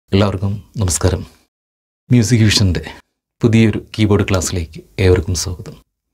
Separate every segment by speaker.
Speaker 1: എല്ലാവർക്കും നമസ്കാരം മ്യൂസിക് വിഷൻ്റെ പുതിയൊരു കീബോർഡ് ക്ലാസ്സിലേക്ക് ഏവർക്കും സ്വാഗതം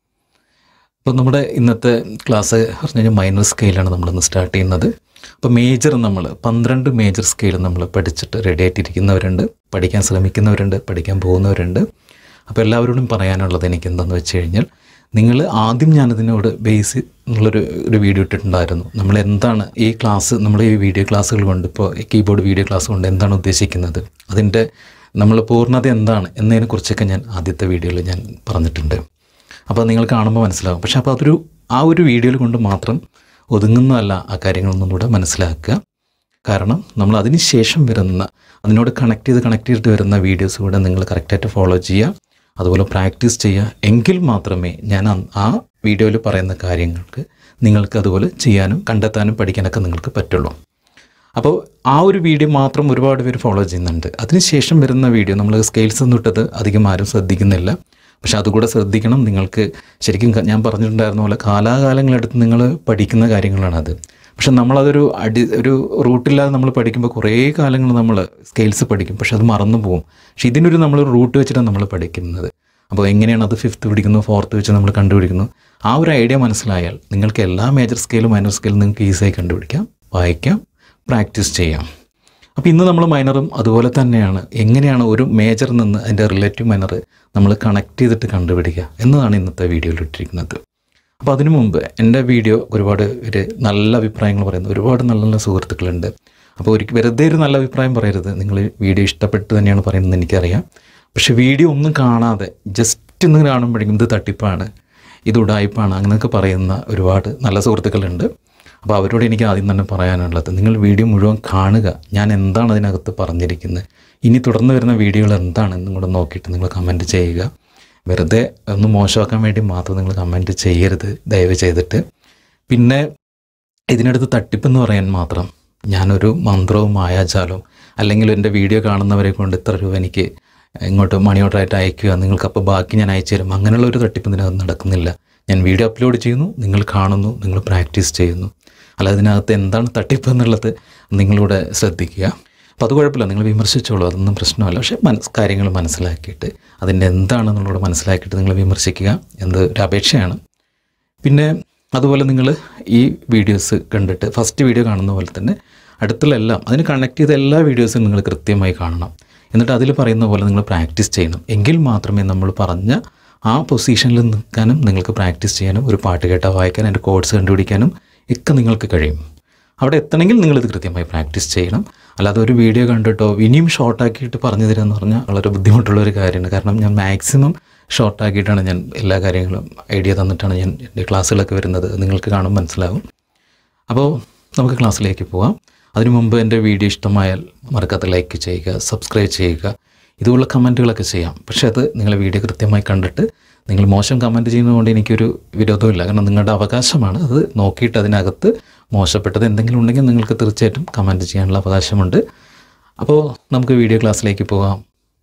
Speaker 1: അപ്പോൾ നമ്മുടെ ഇന്നത്തെ ക്ലാസ് പറഞ്ഞു കഴിഞ്ഞാൽ മൈനർ സ്കെയിലാണ് നമ്മളിന്ന് സ്റ്റാർട്ട് ചെയ്യുന്നത് അപ്പോൾ മേജർ നമ്മൾ പന്ത്രണ്ട് മേജർ സ്കെയിൽ നമ്മൾ പഠിച്ചിട്ട് റെഡി ആയിട്ടിരിക്കുന്നവരുണ്ട് പഠിക്കാൻ ശ്രമിക്കുന്നവരുണ്ട് പഠിക്കാൻ പോകുന്നവരുണ്ട് അപ്പോൾ എല്ലാവരോടും പറയാനുള്ളത് എനിക്ക് എന്താണെന്ന് വെച്ച് കഴിഞ്ഞാൽ നിങ്ങൾ ആദ്യം ഞാനിതിനോട് ബേസ് എന്നുള്ളൊരു ഒരു വീഡിയോ ഇട്ടിട്ടുണ്ടായിരുന്നു നമ്മൾ എന്താണ് ഈ ക്ലാസ് നമ്മൾ ഈ വീഡിയോ ക്ലാസ്സുകൾ കൊണ്ട് ഇപ്പോൾ കീബോർഡ് വീഡിയോ ക്ലാസ് കൊണ്ട് എന്താണ് ഉദ്ദേശിക്കുന്നത് അതിൻ്റെ നമ്മൾ പൂർണ്ണത എന്താണ് എന്നതിനെക്കുറിച്ചൊക്കെ ഞാൻ ആദ്യത്തെ വീഡിയോയിൽ ഞാൻ പറഞ്ഞിട്ടുണ്ട് അപ്പോൾ നിങ്ങൾ കാണുമ്പോൾ മനസ്സിലാവും പക്ഷേ അപ്പോൾ അതൊരു ആ ഒരു വീഡിയോയിൽ കൊണ്ട് മാത്രം ഒതുങ്ങുന്നതല്ല ആ കാര്യങ്ങളൊന്നും കൂടെ മനസ്സിലാക്കുക കാരണം നമ്മൾ അതിന് ശേഷം വരുന്ന അതിനോട് കണക്ട് ചെയ്ത് കണക്ട് ചെയ്തിട്ട് വരുന്ന വീഡിയോസ് കൂടെ നിങ്ങൾ കറക്റ്റായിട്ട് ഫോളോ ചെയ്യുക അതുപോലെ പ്രാക്ടീസ് ചെയ്യുക എങ്കിൽ മാത്രമേ ഞാൻ അ- ആ വീഡിയോയിൽ പറയുന്ന കാര്യങ്ങൾക്ക് നിങ്ങൾക്ക് അതുപോലെ ചെയ്യാനും കണ്ടെത്താനും പഠിക്കാനൊക്കെ നിങ്ങൾക്ക് പറ്റുള്ളൂ അപ്പോൾ ആ ഒരു വീഡിയോ മാത്രം ഒരുപാട് പേര് ഫോളോ ചെയ്യുന്നുണ്ട് അതിനുശേഷം വരുന്ന വീഡിയോ നമ്മൾ സ്കെയിൽസ് ഒന്നും ഇട്ടത് അധികം ആരും ശ്രദ്ധിക്കുന്നില്ല പക്ഷെ അതുകൂടെ ശ്രദ്ധിക്കണം നിങ്ങൾക്ക് ശരിക്കും ക- ഞാൻ പറഞ്ഞിട്ടുണ്ടായിരുന്ന പോലെ കാലാകാലങ്ങളെടുത്ത് നിങ്ങൾ പഠിക്കുന്ന കാര്യങ്ങളാണത് പക്ഷെ നമ്മളതൊരു അടി ഒരു റൂട്ടില്ലാതെ നമ്മൾ പഠിക്കുമ്പോൾ കുറേ കാലങ്ങൾ നമ്മൾ സ്കെയിൽസ് പഠിക്കും പക്ഷെ അത് മറന്നു പോകും പക്ഷെ ഇതിനൊരു നമ്മൾ റൂട്ട് വെച്ചിട്ടാണ് നമ്മൾ പഠിക്കുന്നത് അപ്പോൾ എങ്ങനെയാണ് അത് ഫിഫ്ത്ത് പിടിക്കുന്നു ഫോർത്ത് വെച്ച് നമ്മൾ കണ്ടുപിടിക്കുന്നു ആ ഒരു ഐഡിയ മനസ്സിലായാൽ നിങ്ങൾക്ക് എല്ലാ മേജർ സ്കെയിലും മൈനർ സ്കെയിലും നിങ്ങൾക്ക് ഈസിയായി കണ്ടുപിടിക്കാം വായിക്കാം പ്രാക്ടീസ് ചെയ്യാം അപ്പോൾ ഇന്ന് നമ്മൾ മൈനറും അതുപോലെ തന്നെയാണ് എങ്ങനെയാണ് ഒരു മേജറിൽ നിന്ന് അതിൻ്റെ റിലേറ്റീവ് മൈനർ നമ്മൾ കണക്ട് ചെയ്തിട്ട് കണ്ടുപിടിക്കുക എന്നതാണ് ഇന്നത്തെ വീഡിയോയിൽ ഇട്ടിരിക്കുന്നത് അപ്പോൾ അതിനു മുമ്പ് എൻ്റെ വീഡിയോ ഒരുപാട് ഒരു നല്ല അഭിപ്രായങ്ങൾ പറയുന്ന ഒരുപാട് നല്ല നല്ല സുഹൃത്തുക്കളുണ്ട് അപ്പോൾ ഒരു വെറുതെ ഒരു നല്ല അഭിപ്രായം പറയരുത് നിങ്ങൾ വീഡിയോ ഇഷ്ടപ്പെട്ട് തന്നെയാണ് പറയുന്നത് എനിക്കറിയാം പക്ഷേ വീഡിയോ ഒന്നും കാണാതെ ജസ്റ്റ് ഒന്ന് കാണുമ്പോഴേക്കും ഇത് തട്ടിപ്പാണ് ഇത് ഉടായ്പാണ് അങ്ങനെയൊക്കെ പറയുന്ന ഒരുപാട് നല്ല സുഹൃത്തുക്കളുണ്ട് അപ്പോൾ അവരോട് എനിക്ക് ആദ്യം തന്നെ പറയാനുള്ളത് നിങ്ങൾ വീഡിയോ മുഴുവൻ കാണുക ഞാൻ എന്താണ് അതിനകത്ത് പറഞ്ഞിരിക്കുന്നത് ഇനി തുടർന്ന് വരുന്ന വീഡിയോകൾ എന്താണെന്നും കൂടെ നോക്കിയിട്ട് നിങ്ങൾ കമൻറ്റ് ചെയ്യുക വെറുതെ ഒന്ന് മോശമാക്കാൻ വേണ്ടി മാത്രം നിങ്ങൾ കമൻറ്റ് ചെയ്യരുത് ദയവ് ചെയ്തിട്ട് പിന്നെ ഇതിനടുത്ത് തട്ടിപ്പെന്ന് പറയാൻ മാത്രം ഞാനൊരു മന്ത്രവും മായാജാലവും അല്ലെങ്കിൽ എൻ്റെ വീഡിയോ കാണുന്നവരെ കൊണ്ട് ഇത്ര രൂപ എനിക്ക് ഇങ്ങോട്ട് മണി ഓർഡറായിട്ട് അയക്കുക നിങ്ങൾക്കപ്പോൾ ബാക്കി ഞാൻ അയച്ചു തരും അങ്ങനെയുള്ള ഒരു തട്ടിപ്പ് ഇതിനകത്ത് നടക്കുന്നില്ല ഞാൻ വീഡിയോ അപ്ലോഡ് ചെയ്യുന്നു നിങ്ങൾ കാണുന്നു നിങ്ങൾ പ്രാക്ടീസ് ചെയ്യുന്നു അല്ല ഇതിനകത്ത് എന്താണ് തട്ടിപ്പ് എന്നുള്ളത് നിങ്ങളിവിടെ ശ്രദ്ധിക്കുക അപ്പോൾ അത് കുഴപ്പമില്ല നിങ്ങൾ വിമർശിച്ചോളൂ അതൊന്നും പ്രശ്നമല്ല പക്ഷേ മനസ് കാര്യങ്ങൾ മനസ്സിലാക്കിയിട്ട് അതിൻ്റെ എന്താണെന്നുള്ളത് മനസ്സിലാക്കിയിട്ട് നിങ്ങൾ വിമർശിക്കുക എന്ത് ഒരു അപേക്ഷയാണ് പിന്നെ അതുപോലെ നിങ്ങൾ ഈ വീഡിയോസ് കണ്ടിട്ട് ഫസ്റ്റ് വീഡിയോ കാണുന്ന പോലെ തന്നെ അടുത്തുള്ള എല്ലാം അതിന് കണക്ട് ചെയ്ത എല്ലാ വീഡിയോസും നിങ്ങൾ കൃത്യമായി കാണണം എന്നിട്ട് അതിൽ പറയുന്ന പോലെ നിങ്ങൾ പ്രാക്ടീസ് ചെയ്യണം എങ്കിൽ മാത്രമേ നമ്മൾ പറഞ്ഞ ആ പൊസിഷനിൽ നിൽക്കാനും നിങ്ങൾക്ക് പ്രാക്ടീസ് ചെയ്യാനും ഒരു പാട്ട് കേട്ടാൽ വായിക്കാനും അതിൻ്റെ കോഡ്സ് കണ്ടുപിടിക്കാനും ഒക്കെ നിങ്ങൾക്ക് കഴിയും അവിടെ എത്തണമെങ്കിൽ നിങ്ങളിത് കൃത്യമായി പ്രാക്ടീസ് ചെയ്യണം അല്ലാതെ ഒരു വീഡിയോ കണ്ടിട്ടോ ഇനിയും ഷോർട്ടാക്കിയിട്ട് പറഞ്ഞു തരിക എന്ന് പറഞ്ഞാൽ വളരെ ബുദ്ധിമുട്ടുള്ള ഒരു കാര്യമാണ് കാരണം ഞാൻ മാക്സിമം ഷോർട്ടാക്കിയിട്ടാണ് ഞാൻ എല്ലാ കാര്യങ്ങളും ഐഡിയ തന്നിട്ടാണ് ഞാൻ എൻ്റെ ക്ലാസ്സുകളൊക്കെ വരുന്നത് നിങ്ങൾക്ക് കാണുമ്പോൾ മനസ്സിലാവും അപ്പോൾ നമുക്ക് ക്ലാസ്സിലേക്ക് പോവാം അതിനു മുമ്പ് എൻ്റെ വീഡിയോ ഇഷ്ടമായാൽ മറക്കാത്ത ലൈക്ക് ചെയ്യുക സബ്സ്ക്രൈബ് ചെയ്യുക ഇതുപോലുള്ള കമൻറ്റുകളൊക്കെ ചെയ്യാം പക്ഷേ അത് നിങ്ങൾ വീഡിയോ കൃത്യമായി കണ്ടിട്ട് നിങ്ങൾ മോശം കമൻറ്റ് ചെയ്യുന്നതുകൊണ്ട് എനിക്കൊരു വിരോധമില്ല കാരണം നിങ്ങളുടെ അവകാശമാണ് അത് നോക്കിയിട്ട് അതിനകത്ത് മോശപ്പെട്ടത് എന്തെങ്കിലും ഉണ്ടെങ്കിൽ നിങ്ങൾക്ക് തീർച്ചയായിട്ടും കമൻറ്റ് ചെയ്യാനുള്ള അവകാശമുണ്ട് അപ്പോൾ നമുക്ക് വീഡിയോ ക്ലാസ്സിലേക്ക് പോകാം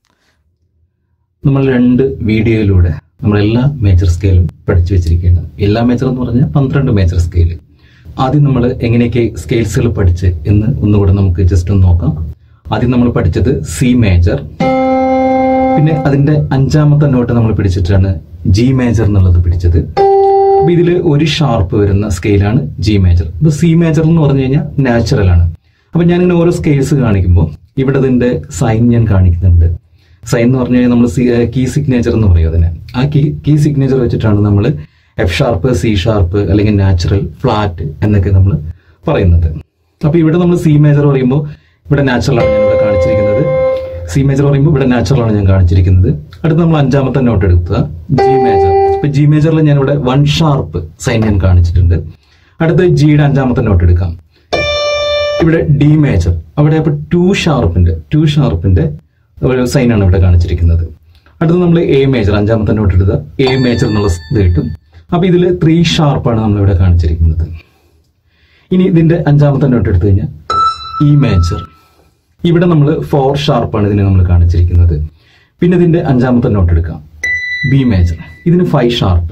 Speaker 1: നമ്മൾ രണ്ട് വീഡിയോയിലൂടെ നമ്മൾ എല്ലാ മേജർ സ്കെയിലും പഠിച്ചു വെച്ചിരിക്കുകയാണ് എല്ലാ മേജർ എന്ന് പറഞ്ഞാൽ പന്ത്രണ്ട് മേജർ സ്കെയിൽ ആദ്യം നമ്മൾ എങ്ങനെയൊക്കെ സ്കെയിൽസുകൾ പഠിച്ച് എന്ന് ഒന്നുകൂടെ നമുക്ക് ജസ്റ്റ് ഒന്ന് നോക്കാം ആദ്യം നമ്മൾ പഠിച്ചത് സി മേജർ പിന്നെ അതിന്റെ അഞ്ചാമത്തെ നോട്ട് നമ്മൾ പിടിച്ചിട്ടാണ് ജി മേജർ എന്നുള്ളത് പിടിച്ചത് അപ്പൊ ഇതിൽ ഒരു ഷാർപ്പ് വരുന്ന സ്കെയിലാണ് ജി മേജർ ഇപ്പൊ സി മേജർ എന്ന് പറഞ്ഞു കഴിഞ്ഞാൽ നാച്ചുറൽ ആണ് അപ്പൊ ഞാനിങ്ങനെ ഓരോ സ്കെയിൽസ് കാണിക്കുമ്പോൾ ഇവിടെ ഇതിന്റെ സൈൻ ഞാൻ കാണിക്കുന്നുണ്ട് സൈൻ എന്ന് പറഞ്ഞു കഴിഞ്ഞാൽ നമ്മൾ കീ സിഗ്നേച്ചർ എന്ന് പറയും അതിനെ ആ കീ കീ സിഗ്നേച്ചർ വെച്ചിട്ടാണ് നമ്മൾ എഫ് ഷാർപ്പ് സി ഷാർപ്പ് അല്ലെങ്കിൽ നാച്ചുറൽ ഫ്ലാറ്റ് എന്നൊക്കെ നമ്മൾ പറയുന്നത് അപ്പൊ ഇവിടെ നമ്മൾ സി മേജർ പറയുമ്പോൾ ഇവിടെ നാച്ചുറൽ ആണ് ഞാൻ ഇവിടെ കാണിച്ചിരിക്കുന്നത് സി മേജർ പറയുമ്പോൾ ഇവിടെ നാച്ചുറൽ ആണ് ഞാൻ കാണിച്ചിരിക്കുന്നത് അടുത്ത് നമ്മൾ അഞ്ചാമത്തെ നോട്ട് എടുക്കുക ജി മേജർ ഇപ്പൊ ജി മേജറിൽ ഞാൻ ഇവിടെ വൺ ഷാർപ്പ് സൈൻ ഞാൻ കാണിച്ചിട്ടുണ്ട് അടുത്ത് ജിയുടെ അഞ്ചാമത്തെ നോട്ട് എടുക്കാം ഇവിടെ ഡി മേജർ അവിടെ അപ്പൊ ടു ഷാർപ്പിന്റെ ടു ഷാർപ്പിന്റെ ഒരു സൈനാണ് ഇവിടെ കാണിച്ചിരിക്കുന്നത് അടുത്ത് നമ്മൾ എ മേജർ അഞ്ചാമത്തെ നോട്ട് എടുക്കുക എ മേജർ എന്നുള്ള ഇത് കിട്ടും അപ്പൊ ഇതിൽ ത്രീ ഷാർപ്പാണ് നമ്മൾ ഇവിടെ കാണിച്ചിരിക്കുന്നത് ഇനി ഇതിന്റെ അഞ്ചാമത്തെ നോട്ട് എടുത്തു കഴിഞ്ഞാൽ ഇ മേജർ ഇവിടെ നമ്മൾ ഫോർ ഷാർപ്പാണ് ഇതിനെ നമ്മൾ കാണിച്ചിരിക്കുന്നത് പിന്നെ ഇതിന്റെ അഞ്ചാമത്തെ നോട്ട് എടുക്കാം ബി മേജർ ഇതിന് ഫൈവ് ഷാർപ്പ്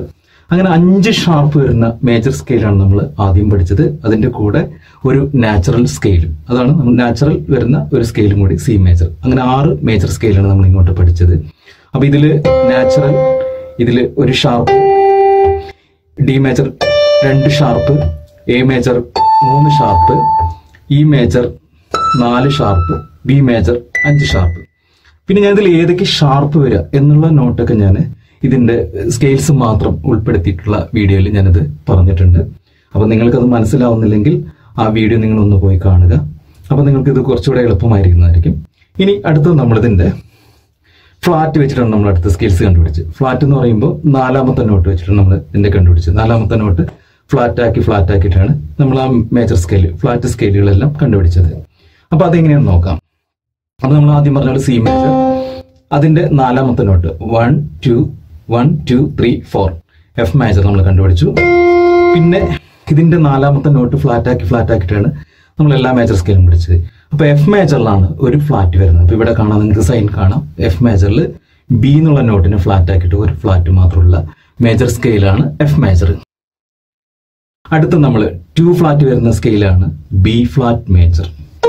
Speaker 1: അങ്ങനെ അഞ്ച് ഷാർപ്പ് വരുന്ന മേജർ സ്കെയിലാണ് നമ്മൾ ആദ്യം പഠിച്ചത് അതിന്റെ കൂടെ ഒരു നാച്ചുറൽ സ്കെയിലും അതാണ് നമ്മൾ നാച്ചുറൽ വരുന്ന ഒരു സ്കെയിലും കൂടി സി മേജർ അങ്ങനെ ആറ് മേജർ സ്കെയിലാണ് നമ്മൾ ഇങ്ങോട്ട് പഠിച്ചത് അപ്പൊ ഇതില് നാച്ചുറൽ ഇതില് ഒരു ഷാർപ്പ് ഡി മേജർ രണ്ട് ഷാർപ്പ് എ മേജർ മൂന്ന് ഷാർപ്പ് ഇ മേജർ നാല് ഷാർപ്പ് ബി മേജർ അഞ്ച് ഷാർപ്പ് പിന്നെ ഞാൻ ഇതിൽ ഏതൊക്കെ ഷാർപ്പ് വരിക എന്നുള്ള നോട്ടൊക്കെ ഞാൻ ഇതിന്റെ സ്കെയിൽസ് മാത്രം ഉൾപ്പെടുത്തിയിട്ടുള്ള വീഡിയോയിൽ ഞാനത് പറഞ്ഞിട്ടുണ്ട് അപ്പൊ നിങ്ങൾക്കത് മനസ്സിലാവുന്നില്ലെങ്കിൽ ആ വീഡിയോ നിങ്ങൾ ഒന്ന് പോയി കാണുക അപ്പൊ നിങ്ങൾക്ക് ഇത് കുറച്ചുകൂടെ എളുപ്പമായിരിക്കുന്നതായിരിക്കും ഇനി അടുത്തത് നമ്മളിതിന്റെ ഫ്ലാറ്റ് വെച്ചിട്ടാണ് നമ്മൾ അടുത്ത സ്കിൽസ് കണ്ടുപിടിച്ചത് ഫ്ലാറ്റ് എന്ന് പറയുമ്പോൾ നാലാമത്തെ നോട്ട് വെച്ചിട്ടാണ് നമ്മൾ ഇതിന്റെ കണ്ടുപിടിച്ചത് നാലാമത്തെ നോട്ട് ഫ്ലാറ്റ് ആക്കി ഫ്ലാറ്റ് ആക്കിയിട്ടാണ് നമ്മൾ ആ മേജർ സ്കെയിൽ ഫ്ലാറ്റ് സ്കെയിലുകളെല്ലാം കണ്ടുപിടിച്ചത് അപ്പൊ അതെങ്ങനെയാണെന്ന് നോക്കാം അപ്പൊ നമ്മൾ ആദ്യം പറഞ്ഞ പോലെ സി മേജർ അതിന്റെ നാലാമത്തെ note one two one two three four F major നമ്മൾ കണ്ടുപിടിച്ചു പിന്നെ ഇതിന്റെ നാലാമത്തെ നോട്ട് ഫ്ലാറ്റ് ആക്കി ഫ്ലാറ്റ് ആക്കിയിട്ടാണ് നമ്മൾ എല്ലാ മേജർ സ്കെയിലും പിടിച്ചത് അപ്പൊ എഫ് മേജറിലാണ് ഒരു ഫ്ലാറ്റ് വരുന്നത് അപ്പൊ ഇവിടെ കാണാം നിങ്ങൾക്ക് സൈൻ കാണാം എഫ് മേജറിൽ ബി എന്നുള്ള നോട്ടിനെ ഫ്ലാറ്റ് ആക്കിയിട്ട് ഒരു ഫ്ലാറ്റ് മാത്രമുള്ള മേജർ സ്കെയിലാണ് എഫ് മേജർ അടുത്ത നമ്മൾ ടു ഫ്ലാറ്റ് വരുന്ന സ്കെയിലാണ് B flat major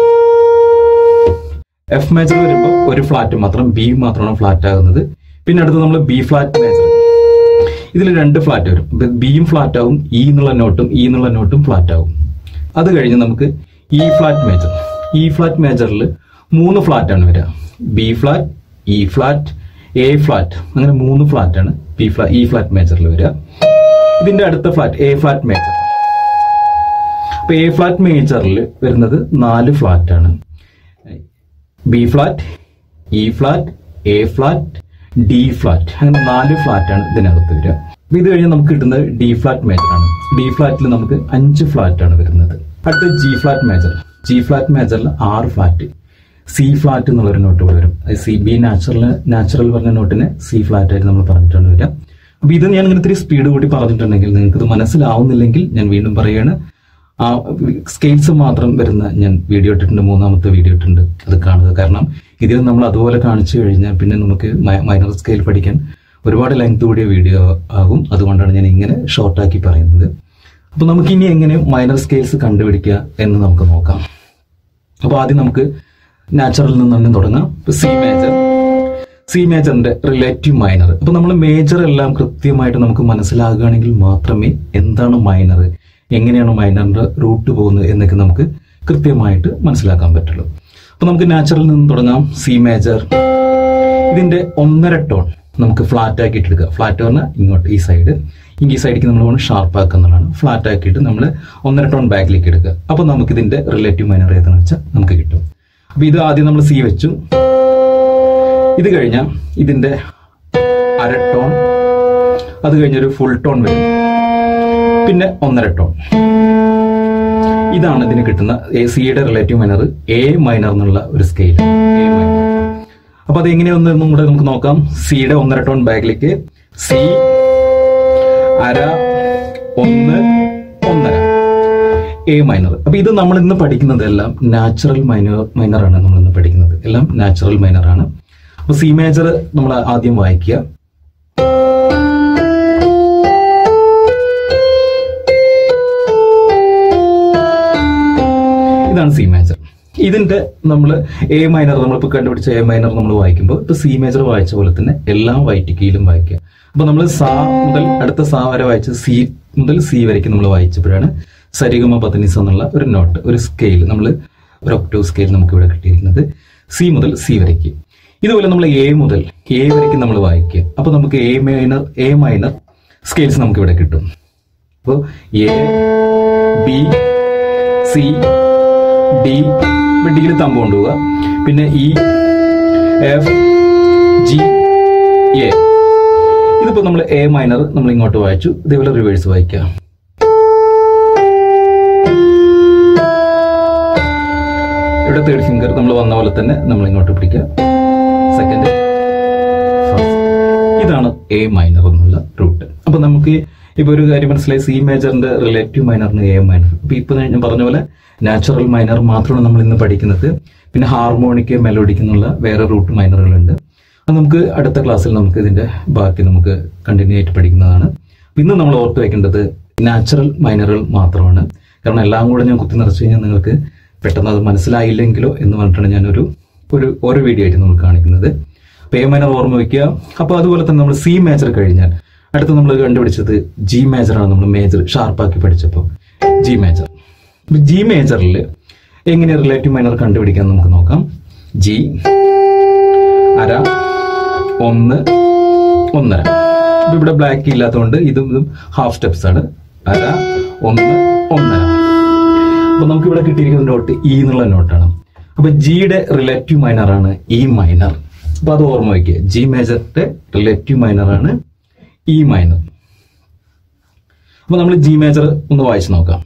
Speaker 1: F major വരുമ്പോൾ ഒരു ഫ്ലാറ്റ് മാത്രം ബി മാത്രമാണ് ഫ്ലാറ്റ് ആകുന്നത് പിന്നെ അടുത്ത് നമ്മൾ ബി ഫ്ലാറ്റ് മേജർ ഇതിൽ രണ്ട് ഫ്ലാറ്റ് വരും ബിയും ഫ്ലാറ്റ് ആവും ഇ എന്നുള്ള നോട്ടും ഇ എന്നുള്ള നോട്ടും ഫ്ലാറ്റ് ആവും അത് കഴിഞ്ഞ് നമുക്ക് E flat major E flat മേജറിൽ മൂന്ന് ഫ്ലാറ്റ് ആണ് വരിക B flat E flat A flat അങ്ങനെ മൂന്ന് ഫ്ലാറ്റ് ആണ് ബി ഫ്ലാറ്റ് ഇ ഫ്ലാറ്റ് മേജറിൽ വരിക ഇതിന്റെ അടുത്ത ഫ്ലാറ്റ് എ ഫ്ലാറ്റ് മേജർ അപ്പൊ എ ഫ്ലാറ്റ് മേജറിൽ വരുന്നത് നാല് ഫ്ലാറ്റ് ആണ് B flat E flat A flat D flat അങ്ങനെ നാല് ഫ്ലാറ്റ് ആണ് ഇതിനകത്ത് വരിക അപ്പൊ ഇത് കഴിഞ്ഞ് നമുക്ക് കിട്ടുന്നത് ഡി ഫ്ലാറ്റ് മേജർ ആണ് ഡി ഫ്ലാറ്റിൽ നമുക്ക് അഞ്ച് ഫ്ലാറ്റ് ആണ് വരുന്നത് അടുത്ത G flat major G flat മേജറിൽ ആറ് ഫ്ലാറ്റ് സി ഫ്ലാറ്റ് എന്നുള്ള ഒരു നോട്ട് ഇവിടെ വരും സി ബി നാച്ചുറൽ നാച്ചുറൽ പറഞ്ഞ നോട്ടിനെ സി ഫ്ലാറ്റ് ആയിട്ട് നമ്മൾ പറഞ്ഞിട്ടാണ് വരിക അപ്പൊ ഇത് ഞാൻ ഇങ്ങനെ ഇത്തിരി സ്പീഡ് കൂടി പറഞ്ഞിട്ടുണ്ടെങ്കിൽ നിങ്ങൾക്ക് ഇത് മനസ്സിലാവുന്നില്ലെങ്കിൽ ഞാൻ വീണ്ടും പറയുകയാണ് ആ സ്കെയിൽസ് മാത്രം വരുന്ന ഞാൻ വീഡിയോ ഇട്ടിട്ടുണ്ട് മൂന്നാമത്തെ വീഡിയോ ഇട്ടിട്ടുണ്ട് അത് കാണുക കാരണം ഇതിൽ നമ്മൾ അതുപോലെ കാണിച്ചു കഴിഞ്ഞാൽ പിന്നെ നമുക്ക് മൈനർ സ്കെയിൽ പഠിക്കാൻ ഒരുപാട് ലെങ്ത് കൂടിയ വീഡിയോ ആകും അതുകൊണ്ടാണ് ഞാൻ ഇങ്ങനെ ഷോർട്ടാക്കി പറയുന്നത് അപ്പൊ നമുക്ക് ഇനി എങ്ങനെ മൈനർ സ്കെയിൽസ് കണ്ടുപിടിക്കുക എന്ന് നമുക്ക് നോക്കാം അപ്പൊ ആദ്യം നമുക്ക് നാച്ചുറൽ നിന്ന് തന്നെ തുടങ്ങാം സി മേജർ സി മേജറിന്റെ റിലേറ്റീവ് മൈനർ അപ്പൊ നമ്മൾ മേജർ എല്ലാം കൃത്യമായിട്ട് നമുക്ക് മനസ്സിലാകുകയാണെങ്കിൽ മാത്രമേ എന്താണ് മൈനർ എങ്ങനെയാണ് മൈനറിന്റെ റൂട്ട് പോകുന്നത് എന്നൊക്കെ നമുക്ക് കൃത്യമായിട്ട് മനസ്സിലാക്കാൻ പറ്റുള്ളൂ അപ്പൊ നമുക്ക് നാച്ചുറൽ നിന്ന് തുടങ്ങാം സി മേജർ ഇതിന്റെ ഒന്നര ടോൺ നമുക്ക് ഫ്ലാറ്റ് ആക്കിയിട്ട് എടുക്കുക ഫ്ലാറ്റ് പറഞ്ഞാൽ ഇങ്ങോട്ട് ഈ സൈഡ് ഈ സൈഡിലേക്ക് നമ്മൾ വേണം ഷാർപ്പ് ആക്കുന്നതാണ് ഫ്ലാറ്റ് ആക്കിയിട്ട് നമ്മൾ ഒന്നര ടോൺ ബാക്കിലേക്ക് എടുക്കുക അപ്പൊ നമുക്ക് ഇതിന്റെ റിലേറ്റീവ് മൈനർ ഏതെന്ന് വെച്ചാൽ നമുക്ക് കിട്ടും അപ്പൊ ഇത് ആദ്യം നമ്മൾ സി വെച്ചു ഇത് കഴിഞ്ഞാൽ ഇതിന്റെ അര ടോൺ അത് കഴിഞ്ഞൊരു ഫുൾ ടോൺ വരും പിന്നെ ഒന്നര ടോൺ ഇതാണ് ഇതിന് കിട്ടുന്ന എ സിയുടെ റിലേറ്റീവ് മൈനർ എ മൈനർ എന്നുള്ള ഒരു സ്കെയിൽ എ മൈനർ അപ്പൊ അത് എങ്ങനെയൊന്നും കൂടെ നമുക്ക് നോക്കാം സിയുടെ ഒന്നര ടോൺ ബാഗിലേക്ക് സി അര ഒന്ന് ഒന്നര എ മൈനർ അപ്പൊ ഇത് നമ്മൾ ഇന്ന് പഠിക്കുന്നതെല്ലാം നാച്ചുറൽ മൈനർ മൈനർ ആണ് നമ്മൾ ഇന്ന് പഠിക്കുന്നത് എല്ലാം നാച്ചുറൽ മൈനർ ആണ് അപ്പൊ സി മേജർ നമ്മൾ ആദ്യം വായിക്കുക ഇതാണ് സി മേജർ ഇതിന്റെ നമ്മൾ എ മൈനർ നമ്മളിപ്പോൾ കണ്ടുപിടിച്ച എ മൈനർ നമ്മൾ വായിക്കുമ്പോൾ ഇപ്പൊ സി മേജർ വായിച്ച പോലെ തന്നെ എല്ലാം വൈറ്റിക്കയിലും വായിക്കുക അപ്പൊ നമ്മൾ സാ മുതൽ അടുത്ത സാ വരെ വായിച്ച് സി മുതൽ സി വരയ്ക്ക് നമ്മൾ വായിച്ചപ്പോഴാണ് സരിഗമ പതനിസ എന്നുള്ള ഒരു നോട്ട് ഒരു സ്കെയിൽ നമ്മൾ ഒരു ഒക്ടോ സ്കെയിൽ നമുക്ക് ഇവിടെ കിട്ടിയിരിക്കുന്നത് സി മുതൽ സി വരയ്ക്ക് ഇതുപോലെ നമ്മൾ എ മുതൽ എ വരയ്ക്ക് നമ്മൾ വായിക്കുക അപ്പൊ നമുക്ക് A minor A minor scales നമുക്ക് ഇവിടെ കിട്ടും അപ്പോൾ എ ബി സി ഡി ഡിയിൽ തമ്പ് കൊണ്ടുപോവുക പിന്നെ ഇ എഫ് ജി എ ഇതിപ്പോ നമ്മൾ എ മൈനർ നമ്മൾ ഇങ്ങോട്ട് വായിച്ചു ഇതേപോലെ റിവേഴ്സ് വായിക്കുക ഇവിടെ തേർഡ് ഫിംഗർ നമ്മൾ വന്ന പോലെ തന്നെ നമ്മൾ ഇങ്ങോട്ട് പിടിക്കുക സെക്കൻഡ് ഇതാണ് എ മൈനർ എന്നുള്ള റൂട്ട് അപ്പൊ നമുക്ക് ഇപ്പൊ ഒരു കാര്യം മനസ്സിലായി സി മേജറിന്റെ റിലേറ്റീവ് മൈനറിന് എ മൈനർ ഇപ്പൊ ഇപ്പൊ ഞാൻ പറഞ്ഞ പോലെ നാച്ചുറൽ മൈനർ മാത്രമാണ് നമ്മൾ ഇന്ന് പഠിക്കുന്നത് പിന്നെ ഹാർമോണിക് മെലോഡിക് എന്നുള്ള വേറെ റൂട്ട് മൈനറുകളുണ്ട് അത് നമുക്ക് അടുത്ത ക്ലാസ്സിൽ നമുക്ക് ഇതിന്റെ ബാക്കി നമുക്ക് കണ്ടിന്യൂ ആയിട്ട് പഠിക്കുന്നതാണ് ഇന്ന് നമ്മൾ ഓർത്ത് വെക്കേണ്ടത് നാച്ചുറൽ മൈനറുകൾ മാത്രമാണ് കാരണം എല്ലാം കൂടെ ഞാൻ കുത്തി നിറച്ചു കഴിഞ്ഞാൽ നിങ്ങൾക്ക് പെട്ടെന്ന് അത് മനസ്സിലായില്ലെങ്കിലോ എന്ന് പറഞ്ഞിട്ടാണ് ഞാനൊരു ഒരു ഓരോ വീഡിയോ ആയിട്ട് നമ്മൾ കാണിക്കുന്നത് അപ്പോൾ എ മൈനർ ഓർമ്മ വയ്ക്കുക അപ്പോൾ അതുപോലെ തന്നെ നമ്മൾ സി മേജർ കഴിഞ്ഞാൽ അടുത്ത് നമ്മൾ കണ്ടുപിടിച്ചത് ജി മേജറാണ് നമ്മൾ മേജർ ഷാർപ്പാക്കി പഠിച്ചപ്പോൾ ജി മേജർ ജി മേജറിൽ എങ്ങനെ റിലേറ്റീവ് മൈനർ കണ്ടുപിടിക്കാൻ നമുക്ക് നോക്കാം ജി അര ഒന്ന് ഒന്നര ഇപ്പൊ ഇവിടെ ബ്ലാക്ക് ഇല്ലാത്തതുകൊണ്ട് ഇതും ഇതും ഹാഫ് സ്റ്റെപ്സ് ആണ് അര ഒന്ന് ഒന്നര അപ്പൊ നമുക്ക് ഇവിടെ കിട്ടിയിരിക്കുന്ന നോട്ട് ഇ എന്നുള്ള നോട്ടാണ് അപ്പൊ ജിയുടെ റിലേറ്റീവ് മൈനർ ആണ് ഇ മൈനർ അപ്പൊ അത് ഓർമ്മ വയ്ക്കുക ജി മേജറിന്റെ റിലേറ്റീവ് മൈനർ ആണ് ഇ മൈനർ അപ്പൊ നമ്മൾ ജി മേജർ ഒന്ന് വായിച്ചു നോക്കാം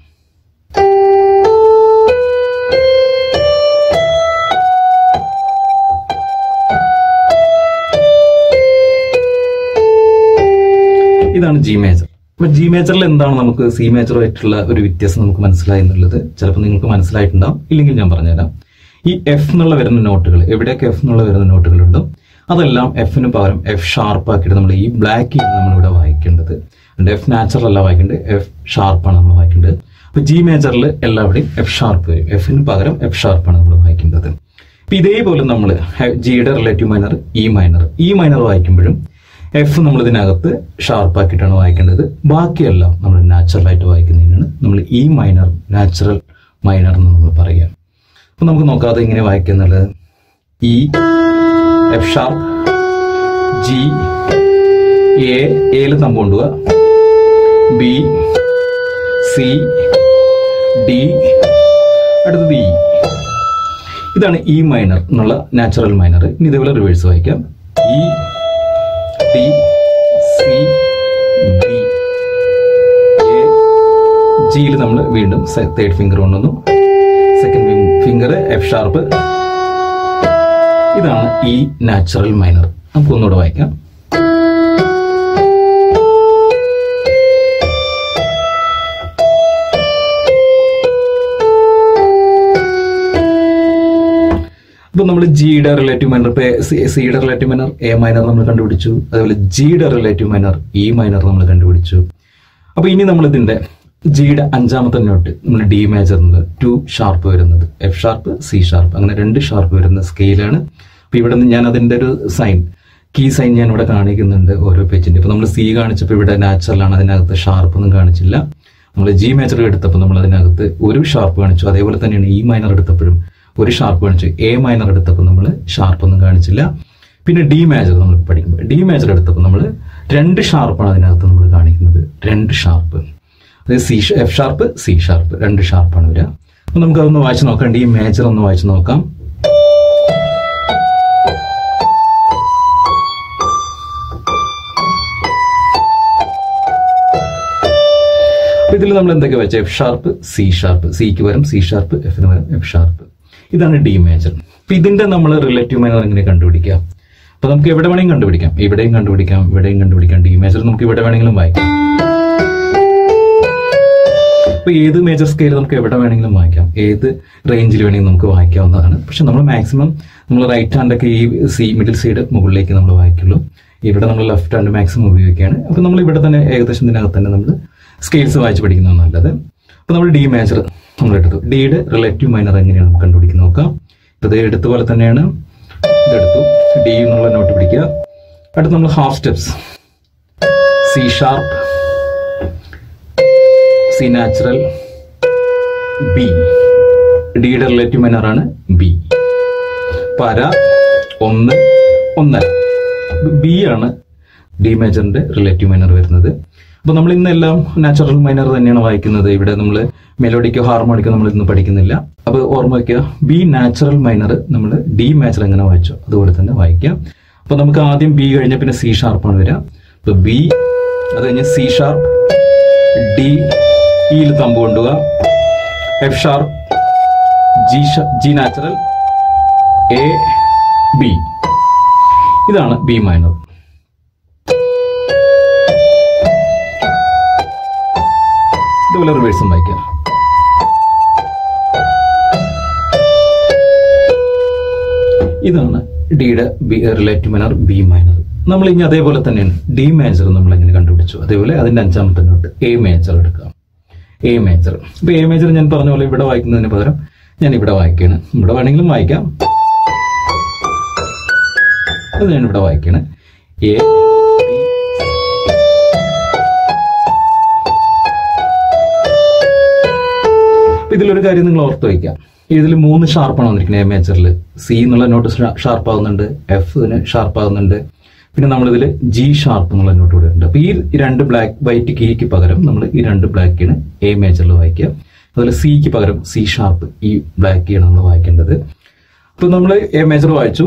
Speaker 1: ഇതാണ് ജി മേജർ അപ്പൊ ജി മേജറിൽ എന്താണ് നമുക്ക് സി മേജറുമായിട്ടുള്ള ഒരു വ്യത്യാസം നമുക്ക് മനസ്സിലായി എന്നുള്ളത് ചിലപ്പോൾ നിങ്ങൾക്ക് മനസ്സിലായിട്ടുണ്ടാവും ഇല്ലെങ്കിൽ ഞാൻ പറഞ്ഞുതരാം ഈ എഫ് എന്നുള്ള വരുന്ന നോട്ടുകൾ എവിടെയൊക്കെ എഫ് എന്നുള്ള വരുന്ന നോട്ടുകളുണ്ടോ അതെല്ലാം എഫിന് പകരം എഫ് ഷാർപ്പ് ആക്കിയിട്ട് നമ്മൾ ഈ ബ്ലാക്ക് നമ്മളിവിടെ വായിക്കേണ്ടത് എഫ് നാച്ചുറൽ അല്ല വായിക്കേണ്ടത് എഫ് ഷാർപ്പാണ് നമ്മൾ വായിക്കേണ്ടത് അപ്പൊ ജി മേജറിൽ എല്ലാവിടെയും എഫ് ഷാർപ്പ് വരും എഫിന് പകരം എഫ് ഷാർപ്പാണ് നമ്മൾ വായിക്കേണ്ടത് അപ്പൊ ഇതേപോലെ നമ്മൾ ജിയുടെ relative minor E minor E minor വായിക്കുമ്പോഴും എഫ് നമ്മൾ ഇതിനകത്ത് ഷാർപ്പാക്കിയിട്ടാണ് വായിക്കേണ്ടത് ബാക്കിയെല്ലാം നമ്മൾ നാച്ചുറൽ ആയിട്ട് വായിക്കുന്നതിനാണ് നമ്മൾ ഇ മൈനർ നാച്ചുറൽ മൈനർ എന്ന് നമ്മൾ പറയുക അപ്പൊ നമുക്ക് നോക്കാതെ ഇങ്ങനെ വായിക്കുന്നുള്ളത് E F sharp G A എയിൽ തമ്പ് കൊണ്ടുപോവുക ബി സി ഡി അടുത്തത് ഇ ഇതാണ് ഇ മൈനർ എന്നുള്ള നാച്ചുറൽ മൈനർ ഇനി ഇതേപോലെ റിവേഴ്സ് വായിക്കാം E D C B A ജിയിൽ നമ്മൾ വീണ്ടും തേർഡ് ഫിംഗർ കൊണ്ടുവന്നു സെക്കൻഡ് ഫിംഗർ എഫ് ഷാർപ്പ് ഇതാണ് ഈ നാച്ചുറൽ മൈനർ നമുക്ക് ഒന്നുകൂടെ വായിക്കാം ഇപ്പൊ നമ്മൾ ജിയുടെ റിലേറ്റീവ് മൈനർ ഇപ്പൊ സിയുടെ റിലേറ്റീവ് മൈനർ എ മൈനർ നമ്മൾ കണ്ടുപിടിച്ചു അതുപോലെ ജിയുടെ റിലേറ്റീവ് മൈനർ ഇ മൈനർ നമ്മൾ കണ്ടുപിടിച്ചു അപ്പൊ ഇനി നമ്മൾ ഇതിന്റെ ജിയുടെ അഞ്ചാമത്തെ നോട്ട് നമ്മൾ ഡി മേജറിന് ടു ഷാർപ്പ് വരുന്നത് എഫ് ഷാർപ്പ് സി ഷാർപ്പ് അങ്ങനെ രണ്ട് ഷാർപ്പ് വരുന്ന സ്കെയിലാണ് അപ്പൊ ഇവിടെ നിന്ന് ഞാൻ അതിന്റെ ഒരു സൈൻ കീ സൈൻ ഞാൻ ഇവിടെ കാണിക്കുന്നുണ്ട് ഓരോ പേജിന്റെ ഇപ്പൊ നമ്മൾ സി കാണിച്ചപ്പോൾ ഇവിടെ നാച്ചുറലാണ് അതിനകത്ത് ഷാർപ്പ് ഒന്നും കാണിച്ചില്ല നമ്മൾ ജി മേജർ എടുത്തപ്പോൾ നമ്മൾ അതിനകത്ത് ഒരു ഷാർപ്പ് കാണിച്ചു അതേപോലെ തന്നെയാണ് ഇ മൈനർ എടുത്തപ്പോഴും ഒരു ഷാർപ്പ് കാണിച്ചു എ മൈനർ എടുത്തപ്പോൾ നമ്മൾ ഷാർപ്പ് ഒന്നും കാണിച്ചില്ല പിന്നെ ഡി മേജർ നമ്മൾ പഠിക്കുമ്പോൾ ഡി മേജർ എടുത്തപ്പോൾ നമ്മൾ രണ്ട് ഷാർപ്പാണ് അതിനകത്ത് നമ്മൾ കാണിക്കുന്നത് രണ്ട് ഷാർപ്പ് അതായത് C F sharp C sharp രണ്ട് ഷാർപ്പാണ് വരിക അപ്പൊ നമുക്ക് അതൊന്ന് വായിച്ചു നോക്കാം ഡി മേജർ ഒന്ന് വായിച്ചു നോക്കാം ഇതിൽ നമ്മൾ എന്തൊക്കെ വെച്ച എഫ് ഷാർപ്പ് സി ഷാർപ്പ് സിക്ക് പകരം സി ഷാർപ്പ് എഫിന് പകരം എഫ് ഷാർപ്പ് ഇതാണ് ഡി മേജർ അപ്പൊ ഇതിന്റെ നമ്മൾ റിലേറ്റീവ് മൈനർ എങ്ങനെ കണ്ടുപിടിക്കാം അപ്പൊ നമുക്ക് എവിടെ വേണമെങ്കിലും കണ്ടുപിടിക്കാം ഇവിടെയും കണ്ടുപിടിക്കാം ഇവിടെയും കണ്ടുപിടിക്കാം ഡി മേജർ നമുക്ക് ഇവിടെ വേണമെങ്കിലും വായിക്കാം അപ്പൊ ഏത് മേജർ സ്കെയിൽ നമുക്ക് എവിടെ വേണമെങ്കിലും വായിക്കാം ഏത് റേഞ്ചിൽ വേണമെങ്കിലും നമുക്ക് വായിക്കാവുന്നതാണ് പക്ഷെ നമ്മൾ മാക്സിമം നമ്മൾ റൈറ്റ് ഹാൻഡ് ഒക്കെ ഈ സി മിഡിൽ സൈഡ് മുകളിലേക്ക് നമ്മൾ വായിക്കുള്ളൂ ഇവിടെ നമ്മൾ ലെഫ്റ്റ് ഹാൻഡ് മാക്സിമം ഉപയോഗിക്കുകയാണ് അപ്പൊ നമ്മൾ ഇവിടെ തന്നെ ഏകദേശം ഇതിനകത്ത് തന്നെ നമ്മൾ സ്കെയിൽസ് വായിച്ച് പഠിക്കുന്നത് നല്ലത് അപ്പൊ നമ്മൾ ഡി മേജർ നമ്മൾ എടുത്തു ഡിയുടെ റിലേറ്റീവ് മൈനർ എങ്ങനെയാണ് നമുക്ക് കണ്ടുപിടിക്കുന്നത് നോക്കാം ഇത് എടുത്ത പോലെ തന്നെയാണ് ഇതെടുത്തു ഡി എന്നുള്ള നോട്ട് പിടിക്കുക അടുത്ത് നമ്മൾ half steps C sharp C natural B ഡിയുടെ റിലേറ്റീവ് മൈനർ ആണ് ബി പര ഒന്ന് ഒന്നര ബി ആണ് ഡി മേജറിന്റെ റിലേറ്റീവ് മൈനർ വരുന്നത് അപ്പൊ നമ്മൾ ഇന്നെല്ലാം നാച്ചുറൽ മൈനർ തന്നെയാണ് വായിക്കുന്നത് ഇവിടെ നമ്മൾ മെലോഡിക്കോ ഹാർമോണിക്കോ നമ്മൾ ഇന്ന് പഠിക്കുന്നില്ല അപ്പൊ ഓർമ്മ വയ്ക്കുക ബി നാച്ചുറൽ മൈനർ നമ്മൾ ഡി മേജർ എങ്ങനെ വായിച്ചോ അതുപോലെ തന്നെ വായിക്കാം അപ്പൊ നമുക്ക് ആദ്യം ബി കഴിഞ്ഞ പിന്നെ സി ഷാർപ്പാണ് വരിക അപ്പൊ ബി അത് കഴിഞ്ഞ് സി ഷാർപ്പ് ഡി ഇയിൽ തമ്പ് കൊണ്ടുക F sharp G G natural A B ഇതാണ് ബി മൈനർ ഇതുപോലെ റിവേഴ്സും വായിക്കാം ഇതാണ് ഡിയുടെ B relative minor B minor നമ്മൾ ഇനി അതേപോലെ തന്നെയാണ് ഡി മേജർ നമ്മൾ എങ്ങനെ കണ്ടുപിടിച്ചത് പഠിച്ചു അതേപോലെ അതിന്റെ അഞ്ചാമത്തെ നോട്ട് എ മേജർ എടുക്കാം എ മേജർ ഇപ്പൊ എ മേജർ ഞാൻ പറഞ്ഞ പോലെ ഇവിടെ വായിക്കുന്നതിന് പകരം ഞാൻ ഇവിടെ വായിക്കുകയാണ് ഇവിടെ വേണമെങ്കിലും വായിക്കാം അത് ഞാൻ ഇവിടെ വായിക്കുകയാണ് എ അപ്പൊ ഇതിലൊരു കാര്യം നിങ്ങൾ ഓർത്ത് വയ്ക്കാം ഇതിൽ മൂന്ന് ഷാർപ്പാണ് വന്നിരിക്കുന്നത് എ മേജറിൽ സി എന്നുള്ള നോട്ട് ഷാർപ്പ് ആകുന്നുണ്ട് എഫിന് ഷാർപ്പ് ആകുന്നുണ്ട് പിന്നെ നമ്മളിതിൽ ജി ഷാർപ്പ് എന്നുള്ള നോട്ട് ഇവിടെ ഉണ്ട് അപ്പൊ ഈ രണ്ട് ബ്ലാക്ക് വൈറ്റ് കീക്ക് പകരം നമ്മൾ ഈ രണ്ട് ബ്ലാക്കിന് എ മേജറിൽ വായിക്കുക അതുപോലെ സിക്ക് പകരം സി ഷാർപ്പ് ഈ ബ്ലാക്ക് കീയാണ് നമ്മൾ വായിക്കേണ്ടത് അപ്പൊ നമ്മൾ എ മേജർ വായിച്ചു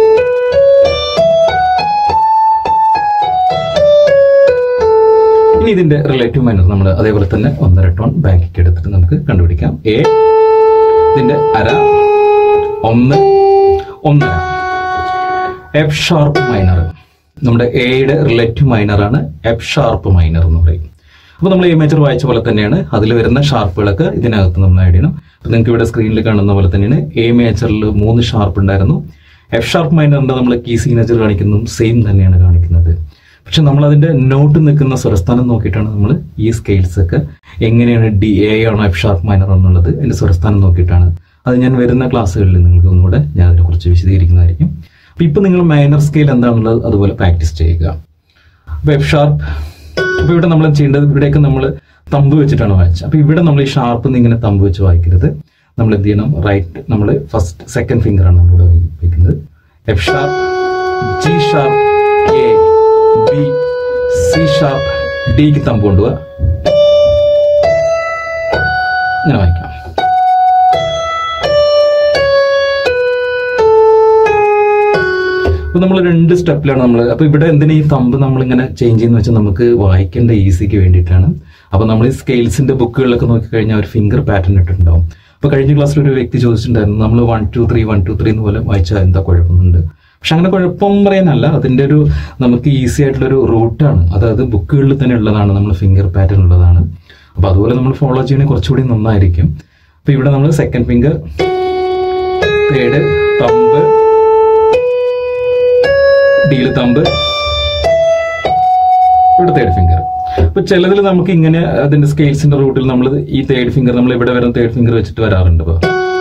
Speaker 1: ഇനി ഇതിന്റെ റിലേറ്റീവ് മൈനർ നമ്മൾ അതേപോലെ തന്നെ ഒന്നര ടോൺ ബാക്കിക്ക് എടുത്തിട്ട് നമുക്ക് കണ്ടുപിടിക്കാം എ ഇതിന്റെ അര ഒന്ന് ഒന്നര എഫ് ഷാർപ്പ് മൈനർ നമ്മുടെ എയുടെ റിലേറ്റീവ് മൈനർ ആണ് എഫ് ഷാർപ്പ് മൈനർ എന്ന് പറയും അപ്പോൾ നമ്മൾ എ മേജർ വായിച്ച പോലെ തന്നെയാണ് അതിൽ വരുന്ന ഷാർപ്പുകളൊക്കെ ഇതിനകത്ത് നമ്മൾ ആഡ് ചെയ്യണം അപ്പോൾ നിങ്ങൾക്ക് ഇവിടെ സ്ക്രീനിൽ കാണുന്ന പോലെ തന്നെയാണ് എ മേജറിൽ മൂന്ന് ഷാർപ്പ് ഉണ്ടായിരുന്നു എഫ് ഷാർപ്പ് മൈനറിന്റെ നമ്മൾ കീ സിഗ്നേച്ചർ കാണിക്കുന്നതും സെയിം തന്നെയാണ് കാണിക്കുന്നത് പക്ഷെ നമ്മൾ അതിന്റെ നോട്ട് നിൽക്കുന്ന സ്വരസ്ഥാനം നോക്കിയിട്ടാണ് നമ്മൾ ഈ സ്കെയിൽസ് ഒക്കെ എങ്ങനെയാണ് ഡി എ ആണോ എഫ് ഷാർപ്പ് മൈനർ എന്നുള്ളത് അതിന്റെ സ്വരസ്ഥാനം നോക്കിയിട്ടാണ് അത് ഞാൻ വരുന്ന ക്ലാസ്സുകളിൽ നിങ്ങൾക്ക് ഒന്നുകൂടെ ഞാൻ അതിനെക്കുറിച്ച് വിശദീകരിക്കുന്നതായിരിക്കും അപ്പൊ ഇപ്പൊ നിങ്ങൾ മൈനർ സ്കെയിൽ എന്താണുള്ളത് അതുപോലെ പ്രാക്ടീസ് ചെയ്യുക അപ്പൊ എഫ് ഷാർപ്പ് അപ്പൊ ഇവിടെ നമ്മൾ ചെയ്യേണ്ടത് ഇവിടെയൊക്കെ നമ്മൾ തമ്പ് വെച്ചിട്ടാണ് വായിച്ചത് അപ്പൊ ഇവിടെ നമ്മൾ ഈ ഷാർപ്പ് ഇങ്ങനെ തമ്പ് വെച്ച് വായിക്കരുത് നമ്മൾ എന്ത് ചെയ്യണം റൈറ്റ് നമ്മൾ ഫസ്റ്റ് സെക്കൻഡ് ഫിംഗർ ആണ് നമ്മൾ വയ്ക്കുന്നത് F sharp G sharp A B C sharp ഡിക്ക് തമ്പ് കൊണ്ടുപോവുക ഇങ്ങനെ വായിക്കാം അപ്പൊ നമ്മൾ രണ്ട് സ്റ്റെപ്പിലാണ് നമ്മൾ അപ്പൊ ഇവിടെ എന്തിനാ ഈ തമ്പ് നമ്മൾ ഇങ്ങനെ ചേഞ്ച് ചെയ്യുന്ന വെച്ചാൽ നമുക്ക് വായിക്കേണ്ട ഈസിക്ക് വേണ്ടിയിട്ടാണ് അപ്പൊ നമ്മൾ ഈ സ്കെയിൽസിന്റെ ബുക്കുകളിലൊക്കെ നോക്കിക്കഴിഞ്ഞാൽ ഒരു ഫിംഗർ പാറ്റേൺ ഇട്ടിട്ടുണ്ടാവും അപ്പൊ കഴിഞ്ഞ ക്ലാസ്സിൽ ഒരു വ്യക്തി ചോദിച്ചിട്ടുണ്ടായിരുന്നു നമ്മൾ one two three one two three എന്ന് പോലെ വായിച്ചാൽ എന്താ കുഴപ്പമൊന്നുണ്ട് പക്ഷെ അങ്ങനെ കുഴപ്പം പറയാനല്ല അതിന്റെ ഒരു നമുക്ക് ഈസി ആയിട്ടുള്ള ഒരു റൂട്ടാണ് അതായത് ബുക്കുകളിൽ തന്നെ ഉള്ളതാണ് നമ്മൾ ഫിംഗർ പാറ്റേൺ ഉള്ളതാണ് അപ്പൊ അതുപോലെ നമ്മൾ ഫോളോ ചെയ്യണേ കുറച്ചുകൂടി നന്നായിരിക്കും അപ്പൊ ഇവിടെ നമ്മൾ സെക്കൻഡ് ഫിംഗർ തേർഡ് തമ്പ് ഡിയിൽ തമ്പ് ഇവിടെ തേർഡ് ഫിംഗർ അപ്പൊ ചിലതിൽ നമുക്ക് ഇങ്ങനെ അതിന്റെ സ്കെയിൽസിന്റെ റൂട്ടിൽ നമ്മൾ ഈ തേർഡ് ഫിംഗർ നമ്മൾ ഇവിടെ വരുന്ന തേർഡ് ഫിംഗർ വെച്ചിട്ട് വരാറുണ്ട് ഇപ്പൊ